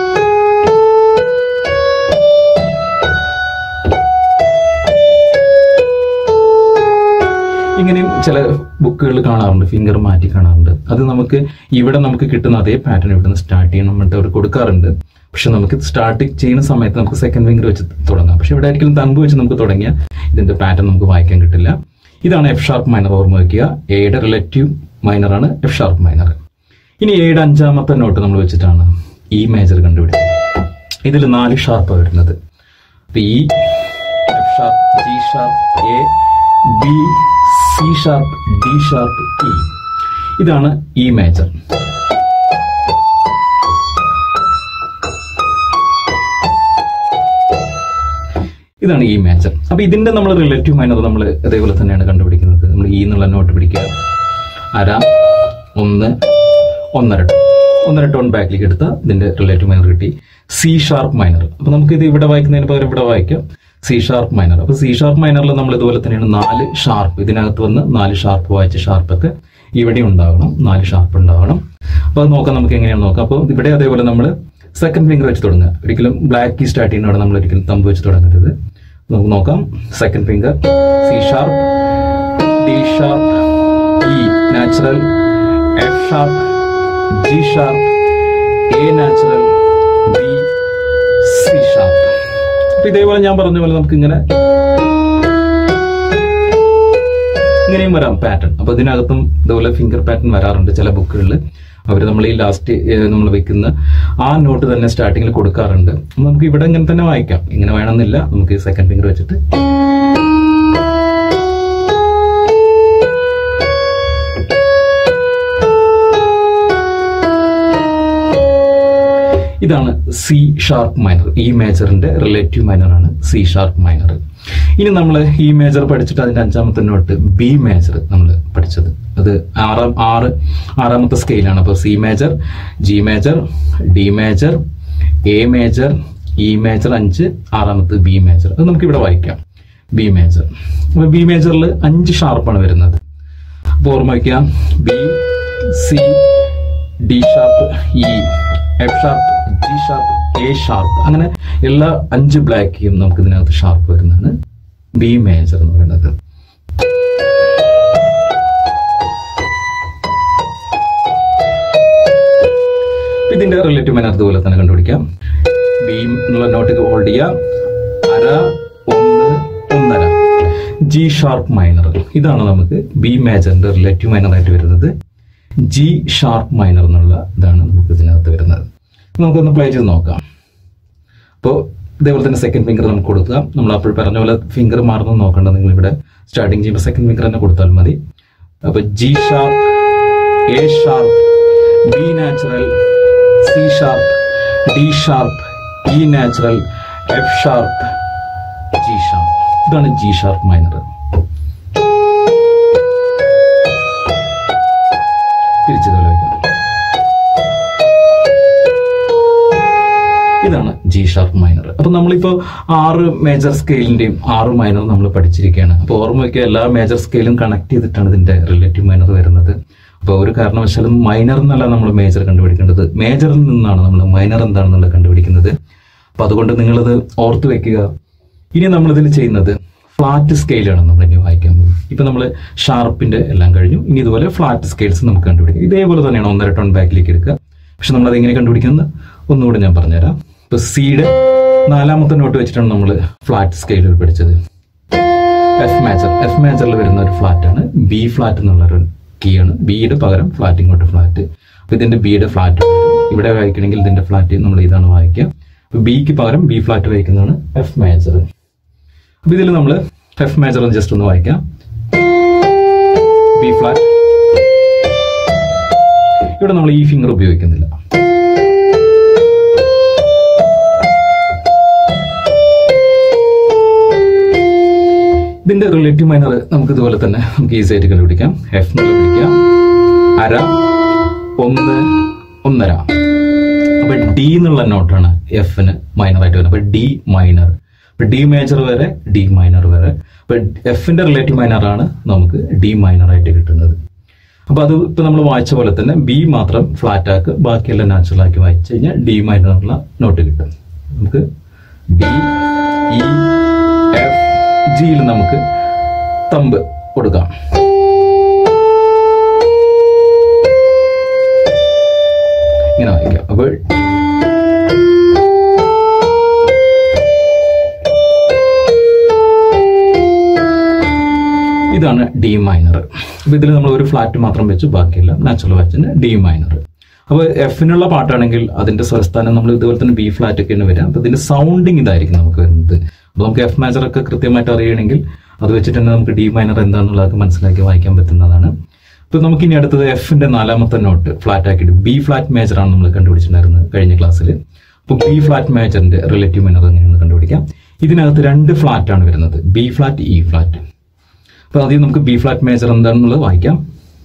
Speaker 1: ഇങ്ങനെയും ചില ബുക്കുകൾ കാണാറുണ്ട് ഫിംഗർ മാറ്റി കാണാറുണ്ട് അത് നമുക്ക് ഇവിടെ നമുക്ക് കിട്ടുന്ന അതേ പാറ്റേൺ ഇവിടെ നിന്ന് സ്റ്റാർട്ട് ചെയ്യണം എന്നിട്ട് അവർ കൊടുക്കാറുണ്ട് പക്ഷെ നമുക്ക് സ്റ്റാർട്ട് ചെയ്യുന്ന സമയത്ത് നമുക്ക് സെക്കൻഡ് ഫിംഗർ വെച്ച് തുടങ്ങാം പക്ഷെ ഇവിടെ ഒരിക്കലും തമ്പ് വെച്ച് നമുക്ക് തുടങ്ങിയ ഇതിന്റെ പാറ്റേൺ നമുക്ക് വായിക്കാൻ കിട്ടില്ല ഇതാണ് എഫ് ഷാർപ്പ് മൈനർ ഓർമ്മ വയ്ക്കുക എയുടെ റിലേറ്റീവ് മൈനർ ആണ് എഫ് ഷാർപ്പ് മൈനർ ഇനി എയുടെ അഞ്ചാമത്തെ നോട്ട് നമ്മൾ വെച്ചിട്ടാണ് ഈ മേജർ കണ്ടുപിടിച്ചത് ഇതിൽ നാല് ഷാർപ്പാണ് വരുന്നത് അപ്പൊ ഈ F sharp G sharp A B C sharp D sharp E ഇതാണ് ഇ മേജർ ഇതാണ് ഈ മേജർ അപ്പൊ ഇതിന്റെ നമ്മൾ റിലേറ്റീവ് മൈനർ നമ്മൾ അതേപോലെ തന്നെയാണ് കണ്ടുപിടിക്കുന്നത് നമ്മൾ ഈ എന്നുള്ള നോട്ട് പിടിക്കുക അര ഒന്ന് ഒന്നര ടോൺ ഒന്നര ടോൺ ബാക്കിലേക്ക് എടുത്ത ഇതിന്റെ റിലേറ്റീവ് മൈനർ കിട്ടി സി ഷാർപ്പ് മൈനർ അപ്പൊ നമുക്ക് ഇത് ഇവിടെ വായിക്കുന്നതിന് പകരം ഇവിടെ വായിക്കാം സി ഷാർപ്പ് മൈനർ അപ്പൊ സി ഷാർപ്പ് മൈനറിൽ നമ്മൾ ഇതുപോലെ തന്നെയാണ് നാല് ഷാർപ്പ് ഇതിനകത്ത് വന്ന് നാല് ഷാർപ്പ് വായിച്ച ഷാർപ്പൊക്കെ ഇവിടെ ഉണ്ടാവണം നാല് ഷാർപ്പ് ഉണ്ടാവണം അപ്പൊ അത് നോക്കാം നമുക്ക് എങ്ങനെയാണ് നോക്കാം അപ്പോൾ ഇവിടെ അതേപോലെ നമ്മൾ സെക്കൻഡ് ഫിംഗർ വെച്ച് തുടങ്ങുക ഒരിക്കലും ബ്ലാക്ക് കീ സ്റ്റാർട്ട് ചെയ്യുന്നവിടെ നമ്മൾ ഒരിക്കലും തമ്പ് വെച്ച് തുടങ്ങരുത് നമുക്ക് നോക്കാം second finger C sharp D sharp E natural F sharp G sharp A natural B C sharp അപ്പൊ ഇതേപോലെ ഞാൻ പറഞ്ഞ പോലെ നമുക്ക് ഇങ്ങനെ ഇങ്ങനെയും വരാം പാറ്റേൺ അപ്പൊ ഇതിനകത്തും ഇതുപോലെ ഫിംഗർ പാറ്റേൺ വരാറുണ്ട് ചില ബുക്കുകളിൽ അവർ നമ്മൾ ഈ ലാസ്റ്റ് നമ്മൾ വെക്കുന്ന ആ നോട്ട് തന്നെ സ്റ്റാർട്ടിങ്ങിൽ കൊടുക്കാറുണ്ട് അപ്പൊ നമുക്ക് ഇവിടെ ഇങ്ങനെ തന്നെ വായിക്കാം ഇങ്ങനെ വേണമെന്നില്ല നമുക്ക് സെക്കൻഡ് ഫിംഗർ വെച്ചിട്ട് ഇതാണ് സി ഷാർപ്പ് മൈനർ ഈ മേജറിന്റെ റിലേറ്റീവ് മൈനർ ആണ് സി ഷാർപ്പ് മൈനർ ഇനി നമ്മൾ ഈ മേജർ പഠിച്ചിട്ട് അതിന്റെ അഞ്ചാമത്തെ നോട്ട് ബി മേജർ നമ്മൾ പഠിച്ചത് അത് ആറാം ആറ് ആറാമത്തെ സ്കെയിലാണ് അപ്പോൾ C major G major D major A major E major അഞ്ച് ആറാമത്തെ ബി മേജർ അത് നമുക്ക് ഇവിടെ വായിക്കാം ബി മേജർ അപ്പോൾ ബി മേജറിൽ അഞ്ച് ഷാർപ്പാണ് വരുന്നത് അപ്പോൾ ഓർമ്മ വയ്ക്കാം B C D sharp E F sharp G sharp A sharp അങ്ങനെ എല്ലാ അഞ്ച് ബ്ലാക്ക് കീയും നമുക്ക് ഇതിനകത്ത് ഷാർപ്പ് വരുന്നതാണ് ബി മേജർ എന്ന് പറയുന്നത് ഇതിന്റെ റിലേറ്റീവ് മൈനർ അതുപോലെ തന്നെ കണ്ടുപിടിക്കാം ബി എന്നുള്ള നോട്ട് ഹോൾഡ് ചെയ്യാം അര ഒന്ന് ഒന്നര ജി ഷാർപ്പ് മൈനർ ഇതാണ് നമുക്ക് ബി മേജറിന്റെ റിലേറ്റീവ് മൈനർ ആയിട്ട് വരുന്നത് ജി ഷാർപ്പ് മൈനർ എന്നുള്ള ഇതാണ് നമുക്ക് ഇതിനകത്ത് വരുന്നത് നമുക്കൊന്ന് പ്ലേ ചെയ്ത് നോക്കാം അപ്പോൾ ഇതേപോലെ തന്നെ സെക്കൻഡ് ഫിംഗർ നമുക്ക് കൊടുക്കുക നമ്മൾ അപ്പോൾ പറഞ്ഞ പോലെ ഫിംഗർ മാറുന്നു നോക്കേണ്ട നിങ്ങൾ ഇവിടെ സ്റ്റാർട്ടിങ് ചെയ്യുമ്പോൾ സെക്കൻഡ് ഫിംഗർ തന്നെ കൊടുത്താൽ മതി അപ്പോൾ G sharp A sharp B natural C sharp D sharp E natural F sharp G sharp ഇതാണ് ജി ഷാർപ്പ് മൈനർ തിരിച്ചതുപോലെ വയ്ക്കാം ഇതാണ് ജി ഷാർപ്പ് മൈനർ അപ്പൊ നമ്മളിപ്പോ ആറ് മേജർ സ്കെയിലിന്റെയും ആറ് മൈനർ നമ്മൾ പഠിച്ചിരിക്കുകയാണ് അപ്പൊ ഓർമ്മ വയ്ക്കുക എല്ലാ മേജർ സ്കെയിലും കണക്ട് ചെയ്തിട്ടാണ് ഇതിന്റെ റിലേറ്റീവ് മൈനർ വരുന്നത് അപ്പൊ ഒരു കാരണവശാലും മൈനർ എന്നല്ല നമ്മൾ മേജർ കണ്ടുപിടിക്കേണ്ടത് മേജറിൽ നിന്നാണ് നമ്മൾ മൈനർ എന്താണെന്നുള്ളത് കണ്ടുപിടിക്കുന്നത് അപ്പൊ അതുകൊണ്ട് നിങ്ങളത് ഓർത്ത് വെക്കുക ഇനി നമ്മൾ ഇതിൽ ചെയ്യുന്നത് ഫ്ലാറ്റ് സ്കെയിലാണ് നമ്മൾ ഇനി വായിക്കാൻ പോകുന്നത് ഇപ്പൊ നമ്മൾ ഷാർപ്പിന്റെ എല്ലാം കഴിഞ്ഞു ഇനി ഇതുപോലെ ഫ്ലാറ്റ് സ്കെയിൽസ് നമുക്ക് കണ്ടുപിടിക്കാം ഇതേപോലെ തന്നെയാണ് ഒന്നര ടൺ ബാക്കിലേക്ക് എടുക്കുക പക്ഷെ നമ്മൾ അത് എങ്ങനെ കണ്ടുപിടിക്കുന്നത് ഒന്നുകൂടെ ഞാൻ പറഞ്ഞുതരാം ഇപ്പൊ സിയുടെ നാലാമത്തെ നോട്ട് വെച്ചിട്ടാണ് നമ്മൾ ഫ്ലാറ്റ് സ്കെയിലുകൾ പഠിച്ചത് എഫ് മേജർ എഫ് മേജറിൽ വരുന്ന ഒരു ഫ്ലാറ്റ് ആണ് ബി ഫ്ലാറ്റ് എന്നുള്ള ഒരു കീ ആണ് ബിയുടെ പകരം ഫ്ലാറ്റ് ഇങ്ങോട്ട് ഫ്ലാറ്റ് അപ്പൊ ഇതിന്റെ ബിയുടെ ഫ്ലാറ്റ് ഇവിടെ വായിക്കണമെങ്കിൽ ഇതിന്റെ ഫ്ലാറ്റ് നമ്മൾ ഇതാണ് വായിക്കുക അപ്പൊ ബിക്ക് പകരം ബി ഫ്ലാറ്റ് വായിക്കുന്നതാണ് എഫ് മേജർ അപ്പൊ ഇതിൽ നമ്മൾ എഫ് മേജർ ജസ്റ്റ് ഒന്ന് വായിക്കാം ബി ഫ്ലാറ്റ് ഇവിടെ നമ്മൾ ഈ ഫിംഗർ ഉപയോഗിക്കുന്നില്ല ഇതിന്റെ റിലേറ്റീവ് മൈനർ നമുക്ക് ഇതുപോലെ തന്നെ നമുക്ക് ഈസി ആയിട്ട് കണ്ടുപിടിക്കാം എഫ് എന്നുള്ള പിടിക്കാം അര ഒന്ന് ഒന്നര അപ്പൊ ഡി എന്നുള്ള നോട്ടാണ് എഫിന് മൈനർ ആയിട്ട് വരുന്നത് അപ്പൊ ഡി മൈനർ അപ്പൊ ഡി മേജർ വരെ ഡി മൈനർ വരെ അപ്പൊ എഫിന്റെ റിലേറ്റീവ് മൈനർ ആണ് നമുക്ക് ഡി മൈനർ ആയിട്ട് കിട്ടുന്നത് അപ്പൊ അത് ഇപ്പൊ നമ്മൾ വായിച്ച പോലെ തന്നെ ബി മാത്രം ഫ്ലാറ്റ് ആക്ക് ബാക്കിയെല്ലാം നാച്ചുറൽ ആക്കി വായിച്ചു കഴിഞ്ഞാൽ ഡി മൈനർ എന്നുള്ള നോട്ട് കിട്ടും നമുക്ക് ഡി ഇ എഫ് ജിയിൽ നമുക്ക് തമ്പ് കൊടുക്കാം ഇങ്ങനെ വായിക്കാം അപ്പോൾ ഇതാണ് ഡി മൈനർ അപ്പൊ ഇതിൽ നമ്മൾ ഒരു ഫ്ലാറ്റ് മാത്രം വെച്ചു ബാക്കിയെല്ലാം നാച്ചുറൽ വാച്ചിന് ഡി മൈനർ അപ്പോൾ എഫിനുള്ള പാട്ടാണെങ്കിൽ അതിന്റെ സ്വരസ്ഥാനം നമ്മൾ ഇതുപോലെ തന്നെ ബി ഫ്ലാറ്റ് ഒക്കെയാണ് വരിക അപ്പൊ ഇതിന്റെ സൗണ്ടിങ് ഇതായിരിക്കും നമുക്ക് വരുന്നത് അപ്പൊ നമുക്ക് എഫ് മേജർ ഒക്കെ കൃത്യമായിട്ട് അറിയണമെങ്കിൽ അത് വെച്ചിട്ട് തന്നെ നമുക്ക് ഡി മൈനർ എന്താണെന്നുള്ളതൊക്കെ മനസ്സിലാക്കി വായിക്കാൻ പറ്റുന്നതാണ് ഇപ്പൊ നമുക്ക് ഇനി അടുത്തത് എഫിന്റെ നാലാമത്തെ നോട്ട് ഫ്ലാറ്റ് ആക്കിയിട്ട് ബി ഫ്ലാറ്റ് മേജർ ആണ് നമ്മൾ കണ്ടുപിടിച്ചിട്ടുണ്ടായിരുന്നത് കഴിഞ്ഞ ക്ലാസ്സിൽ അപ്പോൾ ബി ഫ്ലാറ്റ് മേജറിന്റെ റിലേറ്റീവ് മൈനർ എങ്ങനെയാണ് കണ്ടുപിടിക്കാം ഇതിനകത്ത് രണ്ട് ഫ്ലാറ്റ് ആണ് വരുന്നത് ബി ഫ്ലാറ്റ് ഇ ഫ്ലാറ്റ് അപ്പൊ ആദ്യം നമുക്ക് ബി ഫ്ലാറ്റ് മേജർ എന്താണെന്നുള്ളത് വായിക്കാം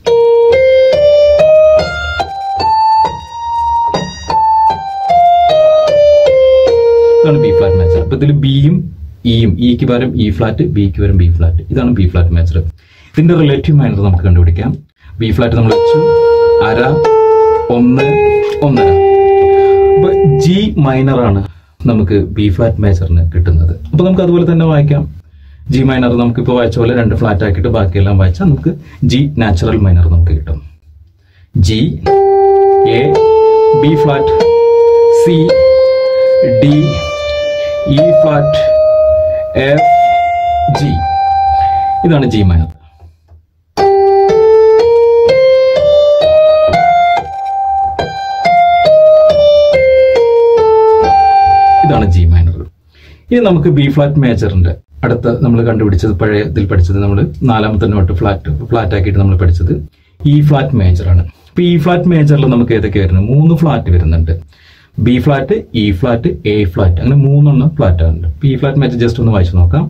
Speaker 1: ഇതാണ് ബി ഫ്ലാറ്റ് മേജർ അപ്പൊ ഇതിൽ ബിയും ഇയും ഇക്ക് പകരം ഇ ഫ്ലാറ്റ് ബിക്ക് പകരം ബി ഫ്ലാറ്റ് ഇതാണ് ബി ഫ്ലാറ്റ് മേജർ ഇതിന്റെ റിലേറ്റീവ് മൈനർ നമുക്ക് കണ്ടുപിടിക്കാം ബി ഫ്ലാറ്റ് നമ്മൾ വെച്ചു അര ഒന്ന് ഒന്നര അപ്പൊ ജി മൈനർ ആണ് നമുക്ക് ബി ഫ്ലാറ്റ് മേജറിന് കിട്ടുന്നത് അപ്പൊ നമുക്ക് അതുപോലെ തന്നെ വായിക്കാം ജി മൈനർ നമുക്ക് ഇപ്പോൾ വായിച്ച പോലെ രണ്ട് ഫ്ലാറ്റ് ആക്കിയിട്ട് ബാക്കിയെല്ലാം വായിച്ചാൽ നമുക്ക് ജി നാച്ചുറൽ മൈനർ നമുക്ക് കിട്ടും G A B flat C D E flat F G ഇതാണ് ജി മൈനർ ഇതാണ് ജി മൈനർ ഇനി നമുക്ക് ബി ഫ്ലാറ്റ് മേജറിന്റെ അടുത്ത നമ്മൾ കണ്ടുപിടിച്ചത് പഴയ ഇതിൽ പഠിച്ചത് നമ്മൾ നാലാമത്തെ നോട്ട് ഫ്ലാറ്റ് ഫ്ലാറ്റ് ആക്കിയിട്ട് നമ്മൾ പഠിച്ചത് ഇ ഫ്ലാറ്റ് മേജർ ആണ് ഇപ്പൊ ഇ ഫ്ലാറ്റ് മേജറിൽ നമുക്ക് ഏതൊക്കെ വരുന്നത് മൂന്ന് ഫ്ലാറ്റ് വരുന്നുണ്ട് B flat E flat A flat അങ്ങനെ മൂന്നെണ്ണം ഫ്ലാറ്റ് ആണ് ഇപ്പൊ ഇ ഫ്ലാറ്റ് മേജർ ജസ്റ്റ് ഒന്ന് വായിച്ചു നോക്കാം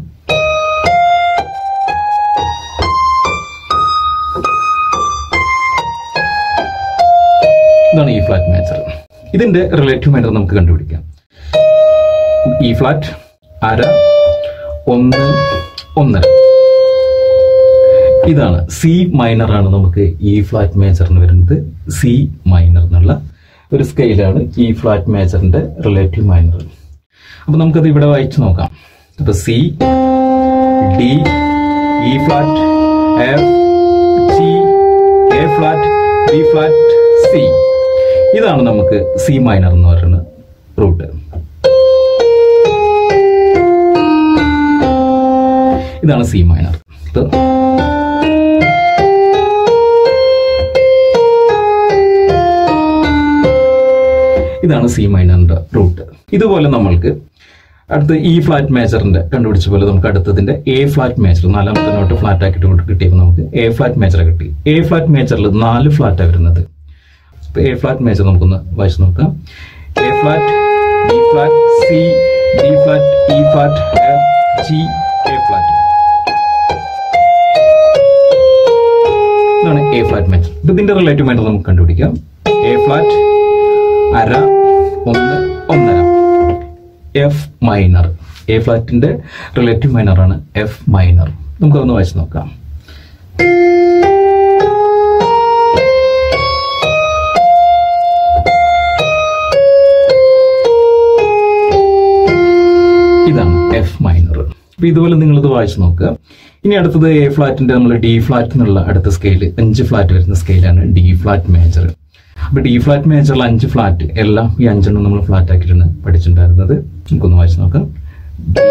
Speaker 1: ഇതാണ് ഇ ഫ്ലാറ്റ് മേജർ ഇതിന്റെ റിലേറ്റീവ് മൈനർ നമുക്ക് കണ്ടുപിടിക്കാം ഇ ഫ്ലാറ്റ് അര ഒന്ന് ഒന്നര ഇതാണ് സി മൈനർ ആണ് നമുക്ക് ഇ ഫ്ലാറ്റ് മേജറിന് വരുന്നത് സി മൈനർ എന്നുള്ള ഒരു സ്കെയിലാണ് ഇ ഫ്ലാറ്റ് മേജറിന്റെ റിലേറ്റീവ് മൈനർ അപ്പൊ നമുക്കത് ഇവിടെ വായിച്ചു നോക്കാം അപ്പൊ C D E flat F G A flat B flat C ഇതാണ് നമുക്ക് സി മൈനർ എന്ന് പറയുന്ന റൂട്ട് ഇതാണ് സി മൈനർ ഇത് ഇതാണ് സി മൈനറിന്റെ റൂട്ട് ഇതുപോലെ നമ്മൾക്ക് അടുത്ത് ഇ ഫ്ലാറ്റ് മേജറിന്റെ കണ്ടുപിടിച്ച പോലെ നമുക്ക് അടുത്തതിന്റെ എ ഫ്ലാറ്റ് മേജർ നാലാമത്തെ നോട്ട് ഫ്ലാറ്റ് ആക്കിയിട്ട് കൊണ്ട് കിട്ടിയപ്പോൾ നമുക്ക് എ ഫ്ലാറ്റ് മേജർ കിട്ടി എ ഫ്ലാറ്റ് മേജറിൽ നാല് ഫ്ലാറ്റാണ് വരുന്നത് ഇപ്പൊ എ ഫ്ലാറ്റ് മേജർ നമുക്കൊന്ന് വായിച്ചു നോക്കാം A flat B flat C D flat E flat F G A flat ഇതാണ് എ ഫ്ലാറ്റ് മേജർ ഇപ്പൊ ഇതിന്റെ റിലേറ്റീവ് മേജർ നമുക്ക് കണ്ടുപിടിക്കാം എ ഫ്ലാറ്റ് അര ഒന്ന് ഒന്നര എഫ് മൈനർ എ ഫ്ലാറ്റിന്റെ റിലേറ്റീവ് മൈനർ ആണ് എഫ് മൈനർ നമുക്കൊന്ന് വായിച്ചു നോക്കാം ഇതാണ് എഫ് മൈനർ അപ്പൊ ഇതുപോലെ നിങ്ങൾ ഇത് വായിച്ചു നോക്കുക ഇനി അടുത്തത് എ ഫ്ലാറ്റിന്റെ നമ്മൾ ഡി ഫ്ലാറ്റ് എന്നുള്ള അടുത്ത സ്കെയിൽ അഞ്ച് ഫ്ലാറ്റ് വരുന്ന സ്കെയിലാണ് ഡി ഫ്ലാറ്റ് മേജർ അപ്പൊ ഡി ഫ്ലാറ്റ് മേജറിൽ അഞ്ച് ഫ്ലാറ്റ് എല്ലാം ഈ അഞ്ചെണ്ണം നമ്മൾ ഫ്ലാറ്റ് ആക്കിയിട്ടാണ് പഠിച്ചിട്ടുണ്ടായിരുന്നത് നമുക്കൊന്ന് വായിച്ചു നോക്കാം D.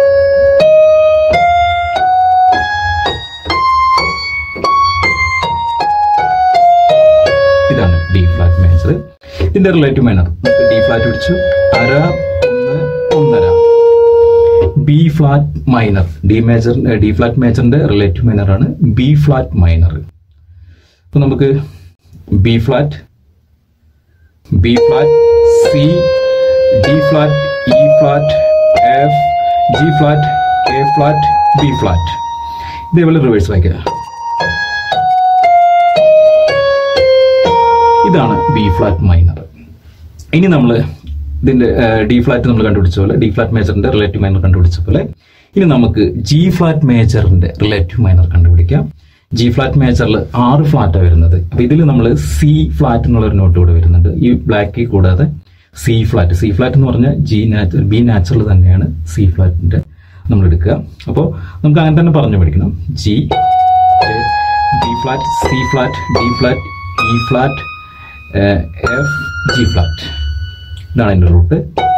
Speaker 1: ഇതാണ് ഡി ഫ്ലാറ്റ് മേജർ ഇതിന്റെ റിലേറ്റീവ് മൈനർ നമുക്ക് ഡി ഫ്ലാറ്റ് പിടിച്ചു അര ഒന്ന് ഒന്നര B flat minor D major D flat മേജറിന്റെ റിലേറ്റീവ് മൈനർ ആണ് ബി ഫ്ലാറ്റ് മൈനർ അപ്പൊ നമുക്ക് B flat B flat C D flat E flat F G flat A flat B flat ഇതേപോലെ റിവേഴ്സ് വായിക്കുക ഇതാണ് ബി ഫ്ലാറ്റ് മൈനർ ഇനി നമ്മൾ ഇതിന്റെ ഡി ഫ്ലാറ്റ് നമ്മൾ കണ്ടുപിടിച്ച പോലെ ഡി ഫ്ലാറ്റ് മേജറിന്റെ റിലേറ്റീവ് മൈനർ കണ്ടുപിടിച്ച പോലെ ഇനി നമുക്ക് ജി ഫ്ലാറ്റ് മേജറിന്റെ റിലേറ്റീവ് മൈനർ കണ്ടുപിടിക്കാം ജി ഫ്ലാറ്റ് മേജറിൽ ആറ് ഫ്ലാറ്റാണ് വരുന്നത് അപ്പൊ ഇതിൽ നമ്മൾ സി ഫ്ലാറ്റ് എന്നുള്ള ഒരു നോട്ട് കൂടെ വരുന്നുണ്ട് ഈ ബ്ലാക്ക് കൂടാതെ സി ഫ്ലാറ്റ് സി ഫ്ലാറ്റ് എന്ന് പറഞ്ഞാൽ ജി നാച്ചുറൽ ബി നാച്ചുറൽ തന്നെയാണ് സി ഫ്ലാറ്റിന്റെ നമ്മൾ എടുക്കുക അപ്പോൾ നമുക്ക് അങ്ങനെ തന്നെ പറഞ്ഞു പഠിക്കണം G B flat C flat D flat E flat F G flat ഇതാണ് എൻ്റെ റൂട്ട്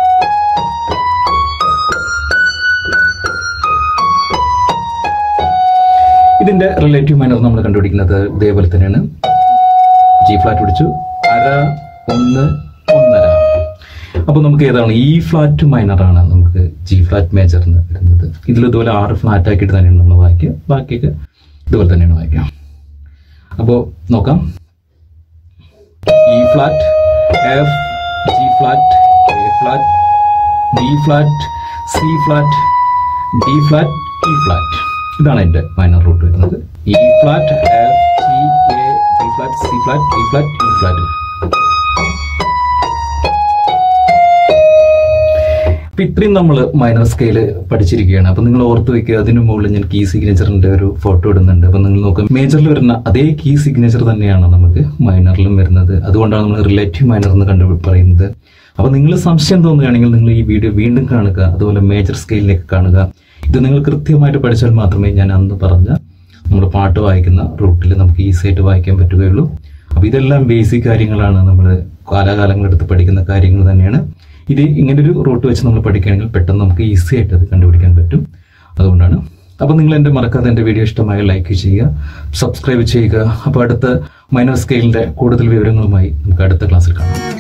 Speaker 1: ഇതിന്റെ റിലേറ്റീവ് മൈനർ നമ്മൾ കണ്ടുപിടിക്കുന്നത് ഇതേപോലെ തന്നെയാണ് ജി ഫ്ലാറ്റ് പിടിച്ചു അര ഒന്ന് ഒന്നര അപ്പൊ നമുക്ക് ഏതാണ് ഈ ഫ്ലാറ്റ് മൈനർ ആണ് നമുക്ക് ജി ഫ്ലാറ്റ് മേജറിന് വരുന്നത് ഇതിൽ ഇതുപോലെ ആറ് ഫ്ലാറ്റ് ആക്കിയിട്ട് തന്നെയാണ് നമ്മൾ വായിക്കുക ബാക്കിയൊക്കെ ഇതുപോലെ തന്നെയാണ് വായിക്കുക അപ്പോൾ നോക്കാം E flat F G flat A flat B flat C flat D flat E flat ഇതാണ് എൻ്റെ മൈനർ റൂട്ട് വരുന്നത് E flat F G A B flat C flat D flat E flat അപ്പൊ ഇത്രയും നമ്മൾ മൈനർ സ്കെയിൽ പഠിച്ചിരിക്കുകയാണ് അപ്പൊ നിങ്ങൾ ഓർത്ത് വെക്കുക അതിനു മുകളിൽ ഞാൻ കീ സിഗ്നേച്ചറിന്റെ ഒരു ഫോട്ടോ ഇടുന്നുണ്ട് അപ്പൊ നിങ്ങൾ നോക്കുക മേജറിൽ വരുന്ന അതേ കീ സിഗ്നേച്ചർ തന്നെയാണ് നമുക്ക് മൈനറിലും വരുന്നത് അതുകൊണ്ടാണ് നമ്മൾ റിലേറ്റീവ് മൈനർ എന്ന് കണ്ടു പറയുന്നത് അപ്പൊ നിങ്ങൾ സംശയം തോന്നുകയാണെങ്കിൽ നിങ്ങൾ ഈ വീഡിയോ വീണ്ടും കാണുക അതുപോലെ മേജർ സ്കെയിലിലേക്ക് കാണുക ഇത് നിങ്ങൾ കൃത്യമായിട്ട് പഠിച്ചാൽ മാത്രമേ ഞാൻ അന്ന് പറഞ്ഞ നമ്മൾ പാട്ട് വായിക്കുന്ന റൂട്ടിൽ നമുക്ക് ഈസി ആയിട്ട് വായിക്കാൻ പറ്റുകയുള്ളൂ അപ്പൊ ഇതെല്ലാം ബേസിക് കാര്യങ്ങളാണ് നമ്മൾ കാലാകാലങ്ങളെടുത്ത് പഠിക്കുന്ന കാര്യങ്ങൾ തന്നെയാണ് ഇത് ഇങ്ങനൊരു റൂട്ട് വെച്ച് നമ്മൾ പഠിക്കുകയാണെങ്കിൽ പെട്ടെന്ന് നമുക്ക് ഈസി ആയിട്ട് അത് കണ്ടുപിടിക്കാൻ പറ്റും അതുകൊണ്ടാണ് അപ്പോൾ നിങ്ങൾ എൻ്റെ മറക്കാതെ എൻ്റെ വീഡിയോ ഇഷ്ടമായ ലൈക്ക് ചെയ്യുക സബ്സ്ക്രൈബ് ചെയ്യുക അപ്പോൾ അടുത്ത മൈനർ സ്കെയിലിൻ്റെ കൂടുതൽ വിവരങ്ങളുമായി നമുക്ക് അടുത്ത ക്ലാസ്സിൽ കാണാം